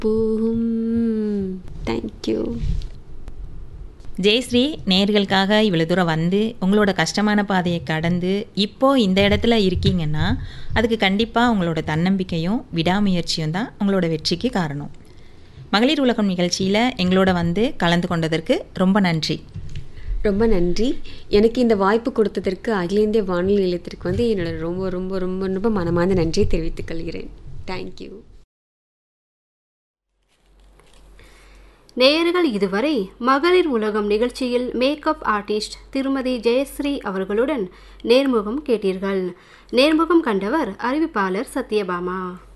போகும் தேங்க்யூ ஜெயஸ்ரீ நேர்களுக்காக இவ்வளோ தூரம் வந்து உங்களோட கஷ்டமான பாதையை கடந்து இப்போ இந்த இடத்துல இருக்கீங்கன்னா அதுக்கு கண்டிப்பாக உங்களோட தன்னம்பிக்கையும் விடாமுயற்சியும் தான் உங்களோட வெற்றிக்கு காரணம் மகளிர் உலகம் நிகழ்ச்சியில் எங்களோட வந்து கலந்து கொண்டதற்கு ரொம்ப நன்றி ரொம்ப நன்றி எனக்கு இந்த வாய்ப்பு கொடுத்ததற்கு அகில இந்திய வானொலி நிலையத்திற்கு வந்து என்னோட ரொம்ப ரொம்ப ரொம்ப ரொம்ப மனமார்ந்த நன்றியை தெரிவித்துக் கொள்கிறேன் தேங்க்யூ நேயர்கள் இதுவரை மகளிர் உலகம் நிகழ்ச்சியில் மேக்கப் ஆர்டிஸ்ட் திருமதி ஜெயஸ்ரீ அவர்களுடன் நேர்முகம் கேட்டீர்கள் நேர்முகம் கண்டவர் அறிவிப்பாளர் சத்யபாமா